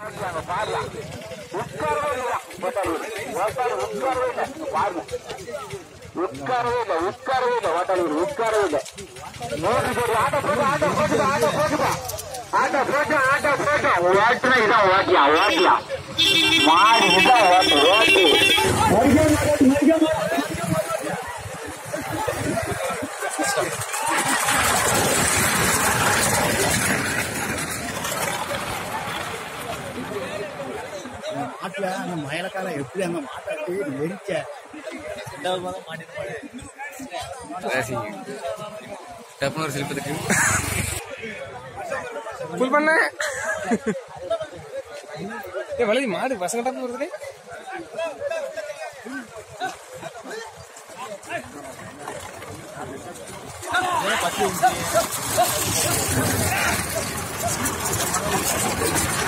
மாட்டியாங்க பாருலாம் உட்காரவே இல்லையா ஓட்டாளூர் ஓட்டாளூர் உட்காரவே இல்லை பாருங்க உட்காரவே இல்லை உட்காரவே இல்லை ஓட்டாளூர் உட்காரவே இல்லை மோடி போடு ஆட்டோ போட்டு ஆட்டோ போட்டுப்பா ஆட்டோ போட்டுப்பா ஆட்டோ போட்டு ஆட்டோ போட்டு ஓட்டுனா இதான் ஓட்டியா ஓட்டியா மாடு இதான் ஓட்டு ஓட்டு மாட்டுல அந்த மயிலக்காரன் எப்படி அந்த மாட்டாட்டி நெரிச்ச டப்புனு ஒரு சிலிப்பதுக்கு ஃபுல் பண்ண ஏ வலதி மாடு பசங்க டப்பு வருதுலே பத்து